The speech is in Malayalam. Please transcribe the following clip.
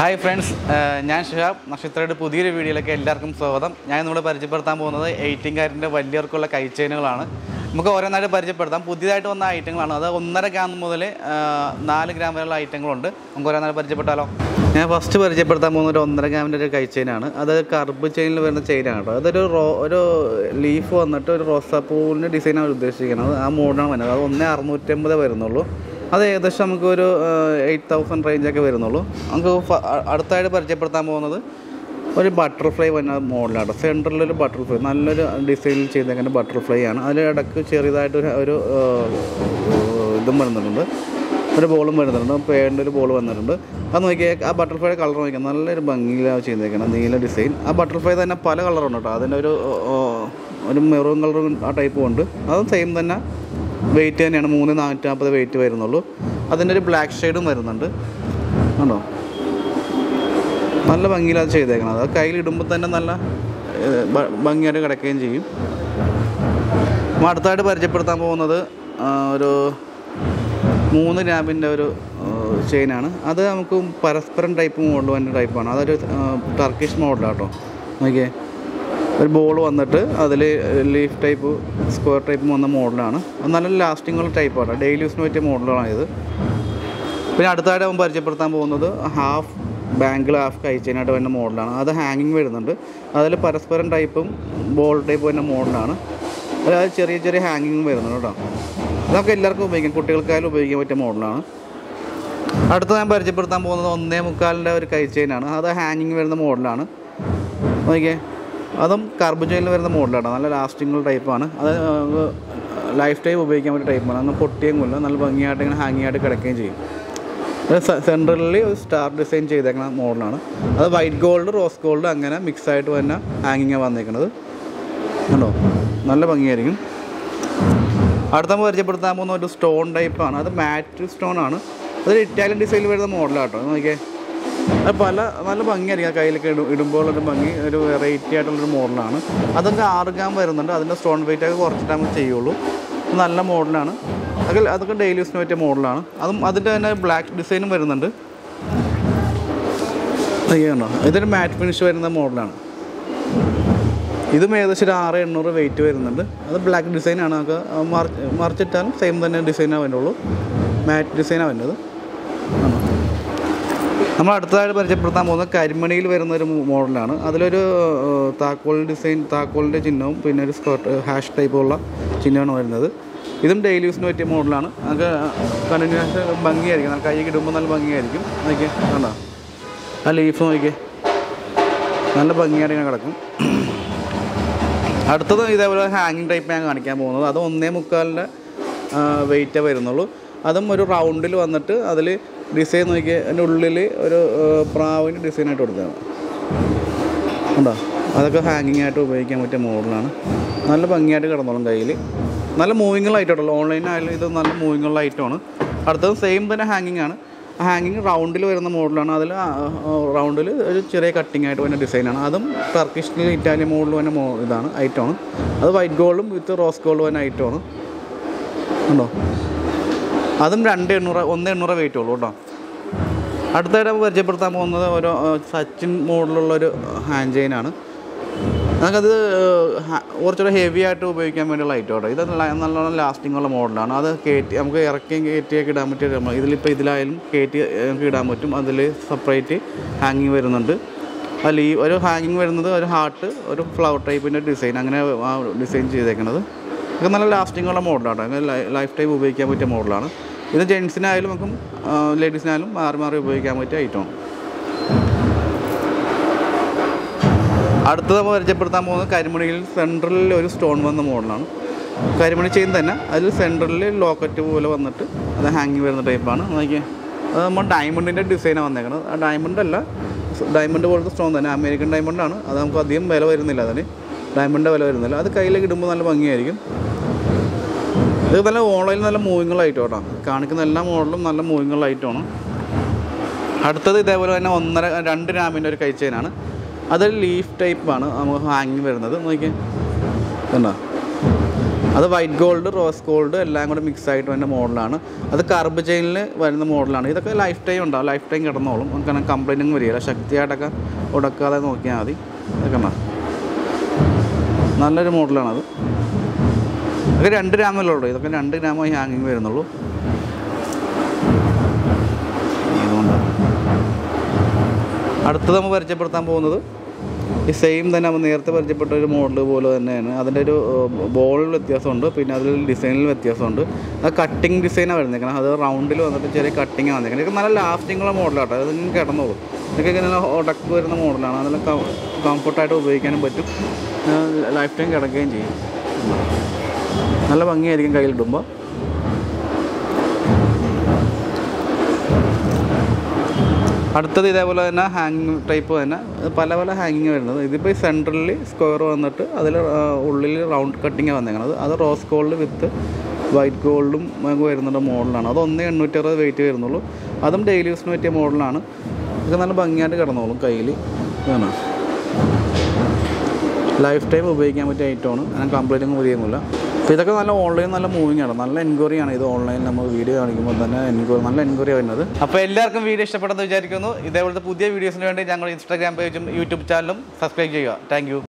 ഹായ് ഫ്രണ്ട്സ് ഞാൻ ഷിഹാബ് നക്ഷത്രയുടെ പുതിയൊരു വീഡിയോയിലേക്ക് എല്ലാവർക്കും സ്വാഗതം ഞാൻ നിങ്ങളെ പരിചയപ്പെടുത്താൻ പോകുന്നത് എയ്റ്റീൻ കാരൻ്റെ വലിയവർക്കുള്ള കൈ ചെയിനുകളാണ് നമുക്ക് ഓരോന്നായിട്ട് പരിചയപ്പെടുത്താം പുതിയതായിട്ട് വന്ന ഐറ്റങ്ങളാണ് അത് ഒന്നര ഗ്രാം മുതൽ ആ, നാല് ഗ്രാം വരെയുള്ള ഐറ്റങ്ങളുണ്ട് നമുക്ക് ഓരോന്നായിട്ട് പരിചയപ്പെട്ടാലോ ഞാൻ ഫസ്റ്റ് പരിചയപ്പെടുത്താൻ പോകുന്ന ഒരു ഒന്നര ഗ്രാമിൻ്റെ ഒരു കൈ ചെയിനാണ് അത് കർബ് ചെയിനിൽ വരുന്ന ചെയിനാണ് കേട്ടോ അതൊരു റോ ഒരു ലീഫ് വന്നിട്ട് ഒരു റോസാപ്പൂവിൻ്റെ ഡിസൈനാണ് ഉദ്ദേശിക്കുന്നത് ആ മോഡാണ് വരുന്നത് അത് ഒന്നേ അറുന്നൂറ്റമ്പത് വരുന്നുള്ളൂ അത് ഏകദേശം നമുക്ക് ഒരു എയ്റ്റ് തൗസൻഡ് റേഞ്ചൊക്കെ വരുന്നുള്ളൂ നമുക്ക് ഫ- അ- അടുത്തായിട്ട് പരിചയപ്പെടുത്താൻ പോകുന്നത് ഒരു ബട്ടർഫ്ലൈ വന്ന മോഡലാണ് സെൻറ്ററിലൊരു ബട്ടർഫ്ലൈ നല്ലൊരു ഡിസൈനിൽ ചെയ്തേക്കുന്ന ബട്ടർഫ്ലൈ ആണ് അതിൽ ഇടയ്ക്ക് ചെറിയതായിട്ട് ഒരു ഒരു ഏഹ്, ഇതും വരുന്നുണ്ട് ഒരു ബോളും വരുന്നുണ്ട് പേടിൻ്റെ ഒരു ബോൾ വന്നിട്ടുണ്ട് അത് നോക്കിയാൽ ആ ബട്ടർഫ്ലൈയുടെ കളർ നോക്കിയാൽ നല്ലൊരു ഭംഗിയിലാണ് ചെയ്തേക്കുന്നത് നീല ഡിസൈൻ ആ ബട്ടർഫ്ലൈ തന്നെ പല കളറുണ്ട് കേട്ടോ അതിൻ്റെ ഒരു ഏഹ്, ഒരു മെറൂൺ കളറും ആ ടൈപ്പും ഉണ്ട് അതും സെയിം തന്നെ വെയിറ്റ് തന്നെയാണ് മൂന്ന് നാനൂറ്റമ്പത് വെയിറ്റ് വരുന്നുള്ളൂ അതിൻ്റെ ഒരു ബ്ലാക്ക് ഷെയ്ഡും വരുന്നുണ്ട് കണ്ടോ നല്ല ഭംഗിയിലാണ് ചെയ്തേക്കണത് അത് കയ്യിലിടുമ്പോൾ തന്നെ നല്ല ഏഹ്, ഭ- ഭംഗിയായിട്ട് കിടക്കുകയും ചെയ്യും നമ്മൾ അടുത്തായിട്ട് പരിചയപ്പെടുത്താൻ പോകുന്നത് ആ, ഒരു മൂന്ന് ഗ്രാമിൻ്റെ ഒരു ചെയിനാണ് അത് നമുക്ക് പരസ്പരം ടൈപ്പ് മോഡൽ വന്ന ടൈപ്പാണ് അതൊരു ടർക്കിഷ് മോഡലാണ് കേട്ടോ നോക്കിയേ ഒരു ബോൾ വന്നിട്ട് അതിൽ ലീഫ് ടൈപ്പ് സ്ക്വയർ ടൈപ്പ് വന്ന മോഡലാണ് അത് നല്ല ലാസ്റ്റിംഗ് ഉള്ള ടൈപ്പാണ് ഡെയിലി യൂസിന് പറ്റിയ മോഡലുകളാണ് ഇത് പിന്നെ അടുത്തായിട്ട് അവൻ പരിചയപ്പെടുത്താൻ പോകുന്നത് ഹാഫ് ബാങ്കിൾ ഹാഫ് കഴിച്ചതിനായിട്ട് വരുന്ന മോഡലാണ് അത് ഹാങ്ങിങ് വരുന്നുണ്ട് അതിൽ പരസ്പരം ടൈപ്പും ബോൾ ടൈപ്പ് വരുന്ന മോഡലാണ് അതായത് ചെറിയ ചെറിയ ഹാങ്ങിങ് വരുന്നുണ്ട് കേട്ടോ അതൊക്കെ എല്ലാവർക്കും ഉപയോഗിക്കാം കുട്ടികൾക്കായാലും ഉപയോഗിക്കാൻ പറ്റിയ മോഡലാണ് അടുത്ത ഞാൻ പരിചയപ്പെടുത്താൻ പോകുന്നത് ഒന്നേ മുക്കാലിൻ്റെ ഒരു കൈ ചെയിനാണ് അത് ഹാങ്ങിങ് വരുന്ന മോഡലാണ് നോക്കിയേ അതും കാർബൺ ചെയിനിൽ വരുന്ന മോഡലാണ് നല്ല ലാസ്റ്റിംഗ് ടൈപ്പാണ് അത് ലൈഫ് ടൈം ഉപയോഗിക്കാൻ പറ്റിയ ടൈപ്പാണ് അന്ന് പൊട്ടിയും കൊല്ല നല്ല ഭംഗിയായിട്ട് ഇങ്ങനെ ഹാങ്ങിങ് ആയിട്ട് കിടക്കുകയും ചെയ്യും സെൻട്രലിൽ ഒരു സ്റ്റാർ ഡിസൈൻ ചെയ്തേക്കുന്ന മോഡലാണ് അത് വൈറ്റ് ഗോൾഡ് റോസ് ഗോൾഡ് അങ്ങനെ മിക്സ് ആയിട്ട് തന്നെ ഹാങ്ങിങ് വന്നേക്കുന്നത് കണ്ടോ നല്ല ഭംഗിയായിരിക്കും അടുത്ത നമ്മൾ പരിചയപ്പെടുത്താൻ പോകുന്ന ഒരു സ്റ്റോൺ ടൈപ്പാണ് അത് മാറ്റ് സ്റ്റോൺ ആണ് അതൊരു ഇറ്റാലിയൻ ഡിസൈനിൽ വരുന്ന മോഡലാട്ടോ നോക്കിയേ അത് പല നല്ല ഭംഗിയായിരിക്കും ആ കയ്യിലൊക്കെ ഇടും ഇടുമ്പോൾ ഒരു ഭംഗി ഒരു വെറൈറ്റി ആയിട്ടുള്ളൊരു മോഡലാണ് അതൊക്കെ ആറ് ഗ്രാം വരുന്നുണ്ട് അതിൻ്റെ സ്റ്റോൺ വെയിറ്റ് ഒക്കെ കുറച്ചിട്ട് നമുക്ക് ചെയ്യുള്ളൂ നല്ല മോഡലാണ് അതൊക്കെ അതൊക്കെ ഡെയിലി യൂസിന് പറ്റിയ മോഡലാണ് അതും അതിൻ്റെ തന്നെ ബ്ലാക്ക് ഡിസൈനും വരുന്നുണ്ട് കണ്ടോ ഇതൊരു മാറ്റ് ഫിനിഷ് വരുന്ന മോഡലാണ് ഇതും ഏകദേശം ഒരു ആറ് എണ്ണൂറ് വെയിറ്റ് വരുന്നുണ്ട് അത് ബ്ലാക്ക് ഡിസൈനാണ് നമുക്ക് മറിച്ച് മറിച്ചിട്ടാലും സെയിം തന്നെ ഡിസൈനാണ് വരുന്നുള്ളൂ മാറ്റ് ഡിസൈനാണ് വരുന്നത് ആണോ നമ്മൾ അടുത്തതായിട്ട് പരിചയപ്പെടുത്താൻ പോകുന്നത് കരിമണിയിൽ വരുന്ന ഒരു മോഡലാണ് അതിലൊരു ഏഹ്, താക്കോൽ ഡിസൈൻ താക്കോലിൻ്റെ ചിഹ്നവും പിന്നെ ഒരു സ്കേർട്ട് ഹാഷ് ടൈപ്പുള്ള ചിഹ്നമാണ് വരുന്നത് ഇതും ഡെയിലി യൂസിന് പറ്റിയ മോഡലാണ് നമുക്ക് കണ്ടിന്യൂസ് ഭംഗിയായിരിക്കും നമുക്ക് കൈ ഇടുമ്പോൾ നല്ല ഭംഗിയായിരിക്കും നോക്കിയേ കണ്ടോ ആ ലീഫ് നോക്കിയേ നല്ല ഭംഗിയായിട്ട് ഇങ്ങനെ കിടക്കും അടുത്തത് ഇതേപോലെ ഹാങ്ങിങ് ടൈപ്പ് ഞാൻ കാണിക്കാൻ പോകുന്നത് അത് ഒന്നേ മുക്കാലിൻ്റെ വെയിറ്റേ വരുന്നുള്ളൂ അതും ഒരു റൗണ്ടിൽ വന്നിട്ട് അതിൽ ഡിസൈൻ നോക്കി അതിൻ്റെ ഉള്ളിൽ ഒരു ആ, പ്രാവിൻ്റെ ഡിസൈനായിട്ട് കൊടുത്തതാണ് ഉണ്ടോ അതൊക്കെ ഹാങ്ങിങ് ആയിട്ട് ഉപയോഗിക്കാൻ പറ്റിയ മോഡലാണ് നല്ല ഭംഗിയായിട്ട് കിടന്നോളും കയ്യിൽ നല്ല മൂവിങ്ങുള്ള ഐറ്റമുള്ളൂ ഓൺലൈനായാലും ഇത് നല്ല മൂവിങ്ങുള്ള ഐറ്റമാണ് അടുത്തത് സെയിം തന്നെ ഹാങ്ങിങ് ആണ് ഹാങ്ങിങ് റൗണ്ടിൽ വരുന്ന മോഡലാണ് അതിൽ റൗണ്ടിൽ ഒരു ചെറിയ കട്ടിങ് ആയിട്ട് വരുന്ന ഡിസൈനാണ് അതും ടർക്കിഷിൽ ഇറ്റാലിയൻ മോഡൽ വരുന്ന മോ ഇതാണ് ഐറ്റമാണ് അത് വൈറ്റ് ഗോൾഡും വിത്ത് റോസ് ഗോൾഡ് വരുന്ന ഐറ്റമാണ് ഉണ്ടോ അതും രണ്ട് എണ്ണൂറ് ഒന്ന് എണ്ണൂറ് വെയിറ്റ് ഉള്ളൂ കേട്ടോ അടുത്തായിട്ട് നമുക്ക് പരിചയപ്പെടുത്താൻ പോകുന്നത് ഒരു ആ, സച്ചിൻ മോഡലുള്ളൊരു ഹാൻഡ് ചെയിനാണ് നമുക്കത് ഹ- കുറച്ചുകൂടെ ഹെവി ആയിട്ട് ഉപയോഗിക്കാൻ വേണ്ടിയുള്ള ഐറ്റം കേട്ടോ ഇത് ല- നല്ലോണം ലാസ്റ്റിംഗ് ഉള്ള മോഡലാണ് അത് കയറ്റി നമുക്ക് ഇറക്കിയും കയറ്റിയൊക്കെ ഇടാൻ പറ്റിയ ഒരു- ഇതിലിപ്പോൾ ഇതിലായാലും കയറ്റി നമുക്ക് ഇടാൻ പറ്റും അതിൽ സെപ്പറേറ്റ് ഹാങ്ങിങ് വരുന്നുണ്ട് അതിൽ ഈ ഒരു ഹാങ്ങിങ് വരുന്നത് ഒരു ഹാർട്ട് ഒരു ഫ്ലവർ ടൈപ്പിൻ്റെ ഡിസൈൻ അങ്ങനെ ആ ഡിസൈൻ ചെയ്തേക്കുന്നത് ഇത് നല്ല ലാസ്റ്റിംഗ് ഉള്ള മോഡലാണ് അങ്ങനെ ലൈഫ് ടൈം ഉപയോഗിക്കാൻ പറ്റിയ മോഡലാണ് ഇത് ജെൻസിനായാലും നമുക്കും ലേഡീസിനായാലും മാറി മാറി ഉപയോഗിക്കാൻ പറ്റിയ ഐറ്റമാണ് അടുത്തത് നമ്മൾ പരിചയപ്പെടുത്താൻ പോകുന്നത് കരിമണിയിൽ സെൻട്രലിൽ ഒരു സ്റ്റോൺ വന്ന മോഡലാണ് കരിമണി ചെയിൻ തന്നെ അതിൽ സെൻട്രലിൽ ലോക്കറ്റ് പോലെ വന്നിട്ട് അത് ഹാങ്ങിങ് വരുന്ന ടൈപ്പാണ് നോക്കിയാൽ അത് നമ്മൾ ഡയമണ്ടിൻ്റെ ഡിസൈനാണ് വന്നേക്കുന്നത് ആ ഡയമണ്ട് അല്ല ഡയമണ്ട് പോലത്തെ സ്റ്റോൺ തന്നെ അമേരിക്കൻ ഡയമണ്ടാണ് അത് നമുക്ക് അധികം വില വരുന്നില്ല അതിന് ഡയമണ്ടിൻ്റെ വില വരുന്നില്ല അത് കയ്യിലേക്ക് ഇടുമ്പോൾ നല്ല ഭംഗിയായിരിക്കും ഇത് നല്ല ഓൺലൈനിൽ നല്ല മൂവിങ്ങുള്ള ഐറ്റം കേട്ടോ കാണിക്കുന്ന എല്ലാ മോഡലും നല്ല മൂവിങ്ങുള്ള ഐറ്റമാണ് അടുത്തത് ഇതേപോലെ തന്നെ ഒന്നര രണ്ട് ഗ്രാമിൻ്റെ ഒരു കൈച്ചെയിനാണ് അതൊരു ലീഫ് ടൈപ്പാണ് നമുക്ക് ഹാങ്ങിങ് വരുന്നത് നോക്കിയേ കണ്ടോ അത് വൈറ്റ് ഗോൾഡ് റോസ് ഗോൾഡ് എല്ലാം കൂടെ മിക്സ് ആയിട്ട് വരുന്ന മോഡലാണ് അത് കർബ് ചെയിനിൽ വരുന്ന മോഡലാണ് ഇതൊക്കെ ലൈഫ് ടൈം ഉണ്ടാവും ലൈഫ് ടൈം കിടന്നോളും നമുക്ക് കംപ്ലൈൻറ്റും വരികയില്ല ശക്തിയായിട്ടൊക്കെ ഉടക്കാതെ നോക്കിയാൽ മതി ഇതൊക്കെ ഉണ്ടോ? നല്ലൊരു മോഡലാണത് ഇതൊക്കെ രണ്ട് ഗ്രാമല്ലേ ഉള്ളൂ ഇതൊക്കെ രണ്ട് ഗ്രാമമായി ഹാങ്ങിങ് വരുന്നുള്ളൂ ഇതുകൊണ്ട് അടുത്തത് നമ്മൾ പരിചയപ്പെടുത്താൻ പോകുന്നത് ഈ സെയിം തന്നെ നമ്മൾ നേരത്തെ പരിചയപ്പെട്ട ഒരു മോഡൽ പോലെ തന്നെയാണ് അതിൻ്റെ ഒരു ബോളിൽ വ്യത്യാസമുണ്ട് പിന്നെ അതിൽ ഡിസൈനിൽ വ്യത്യാസമുണ്ട് അത് കട്ടിങ് ഡിസൈനാണ് വരുന്നേക്കണം അത് റൗണ്ടിൽ വന്നിട്ട് ചെറിയ കട്ടിങ് വന്നേക്കണം ഇതൊക്കെ നല്ല ലാസ്റ്റിംഗ് ഉള്ള മോഡലാട്ടോ അത് നിങ്ങൾ കിടന്നോളൂ ഇതൊക്കെ നല്ല ഉടക്ക് വരുന്ന മോഡലാണ് നല്ല കംഫർട്ടായിട്ട് ഉപയോഗിക്കാനും പറ്റും ലൈഫ് ടൈം കിടക്കുകയും ചെയ്യും നല്ല ഭംഗിയായിരിക്കും കയ്യിലിടുമ്പോൾ അടുത്തത് ഇതേപോലെ തന്നെ ഹാങ്ങിങ് ടൈപ്പ് തന്നെ പല പല ഹാങ്ങിങ് വരുന്നത് ഇതിപ്പോൾ ഈ സെൻട്രലിൽ സ്ക്വയർ വന്നിട്ട് അതിൽ ഉള്ളിൽ റൗണ്ട് കട്ടിങ് വന്നേക്കണത് അത് റോസ് ഗോൾഡ് വിത്ത് വൈറ്റ് ഗോൾഡും നമുക്ക് വരുന്നുണ്ട് മോഡലാണ് അത് ഒന്ന് എണ്ണൂറ്റി അറുപത് വെയിറ്റ് വരുന്നുള്ളൂ അതും ഡെയിലി യൂസിന് പറ്റിയ മോഡലാണ് ഇത് നല്ല ഭംഗിയായിട്ട് കിടന്നോളും കയ്യിൽ ഇതാണ് ലൈഫ് ടൈം ഉപയോഗിക്കാൻ പറ്റിയ ഐറ്റമാണ് ഞാൻ കംപ്ലൈൻറ്റ് ഒന്നും വരികയൊന്നുമില്ല അപ്പോൾ ഇതൊക്കെ നല്ല ഓൺലൈൻ നല്ല മൂവിങ് ആണ് നല്ല എൻക്വയറി ആണ് ഇത് ഓൺലൈനിൽ നമ്മൾ വീഡിയോ കാണിക്കുമ്പോൾ തന്നെ എൻക്വയറി നല്ല എൻക്വയറി വരുന്നത് അപ്പോൾ എല്ലാവർക്കും വീഡിയോ ഇഷ്ടപ്പെട്ടെന്ന് വിചാരിക്കുന്നു ഇതേപോലത്തെ പുതിയ വീഡിയോസിന് വേണ്ടി ഞങ്ങളുടെ ഇൻസ്റ്റാഗ്രാം പേജും യൂട്യൂബ് ചാനലും സബ്സ്ക്രൈബ് ചെയ്യുക താങ്ക്